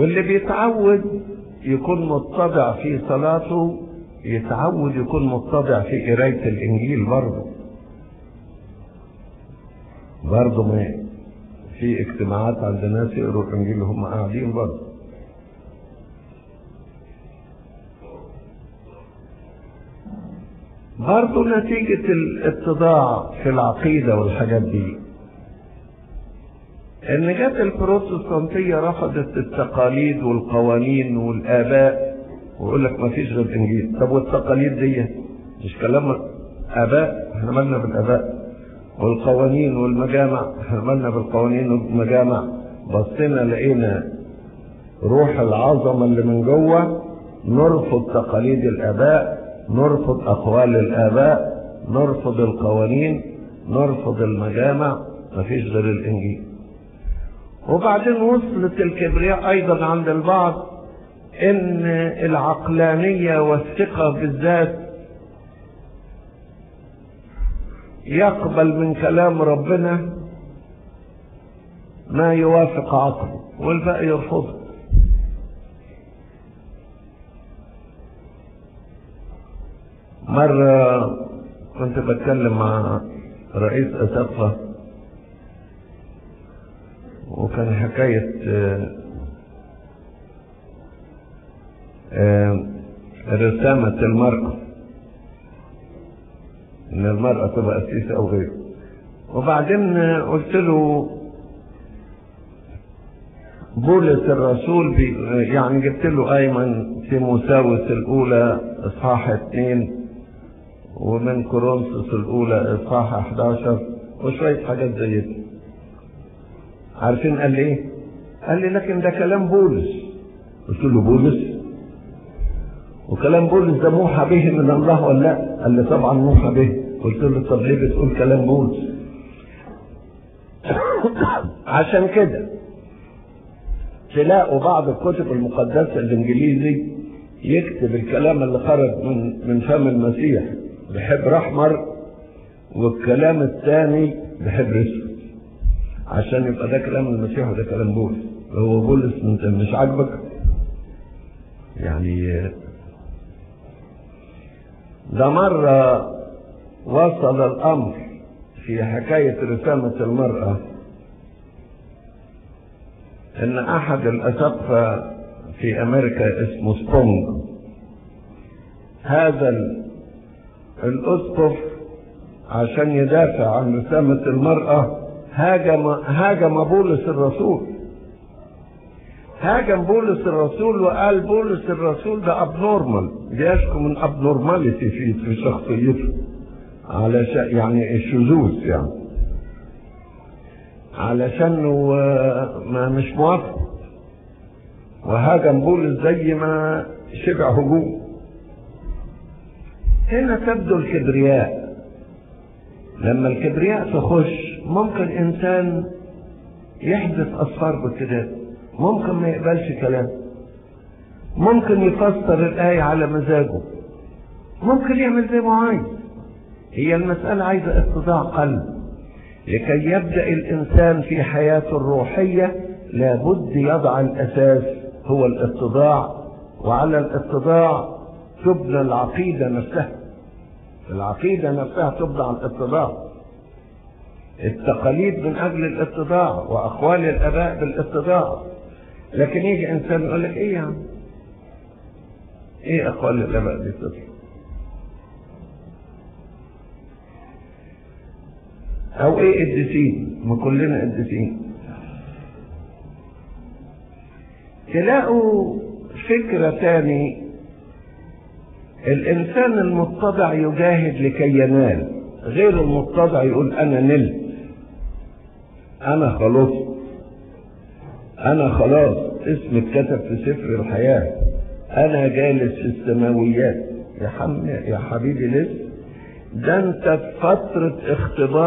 واللي بيتعود يكون متضع في صلاته يتعود يكون متضع في قراية الإنجيل برضه برضه ما في اجتماعات عند ناس يقروا الإنجيل وهم قاعدين برضه برضه نتيجة الاتضاع في العقيدة والحاجات دي ان جت البروتستانتية رفضت التقاليد والقوانين والآباء ويقول لك ما فيش غير انجيل طب والتقاليد دي مش كلام اباء احنا مالنا بالاباء والقوانين والمجامع احنا مالنا بالقوانين والمجامع بصينا لقينا روح العظمه اللي من جوه نرفض تقاليد الاباء نرفض اقوال الاباء نرفض القوانين نرفض المجامع مفيش غير الانجيل وبعدين وصلت الكبرياء ايضا عند البعض ان العقلانية والثقة بالذات يقبل من كلام ربنا ما يوافق عقله والباقي يرفضه مرة كنت بتكلم مع رئيس أسقفة وكان حكاية رسامة المرأة إن المرأة تبقى قسيسة أو غيره وبعدين قلت له بولس الرسول بي يعني جبت له أيمن تيموساوس الأولى إصحاح اثنين ومن كورنثوس الأولى إصحاح 11 وشوية حاجات زي دي عارفين قال لي إيه؟ قال لي لكن ده كلام بولس قلت له بولس وكلام بولس ده موحى به من الله ولا لا؟ قال لي طبعا موحى به قلت له طب ليه بتقول كلام بولس؟ عشان كده تلاقوا بعض الكتب المقدسة الإنجليزي يكتب الكلام اللي خرج من من فم المسيح بحبر أحمر والكلام الثاني بحبر أسود عشان يبقى ده كلام المسيح وده كلام بولس هو بولس انت مش عاجبك يعني ده مرة وصل الأمر في حكاية رسامة المرأة إن أحد الأسقفة في أمريكا اسمه سبونج هذا الأسقف عشان يدافع عن رسامة المرأة هاجم هاجم بولس الرسول هاجم بولس الرسول وقال بولس الرسول ده ابنورمال بيشكو من ابنورماليتي في في شخصيته على يعني الشذوذ يعني علشانه ما مش موافق وهاجم بولس زي ما شبع هجوم هنا تبدو الكبرياء لما الكبرياء تخش ممكن انسان يحدث اسفار بالكتاب ممكن ما يقبلش كلام ممكن يفسر الآية على مزاجه ممكن يعمل زي ما عايز هي المسألة عايزة اتضاع قلب لكي يبدأ الإنسان في حياته الروحية لابد يضع الأساس هو الاتضاع وعلى الاتضاع تبنى العقيدة نفسها العقيدة نفسها تبنى على الاتضاع التقاليد من أجل الاتضاع وأقوال الآباء بالاتضاع لكن يجي إنسان يقول لك إيه يا عم إيه أقوال الآباء دي تطلع أو إيه قديسين ما كلنا قديسين تلاقوا فكرة تاني الإنسان المتضع يجاهد لكي ينال غير المتضع يقول أنا نلت أنا خلصت أنا خلاص اسمي اتكتب في سفر الحياة أنا جالس في السماويات يا حم يا حبيبي لسه ده أنت في فترة اختبار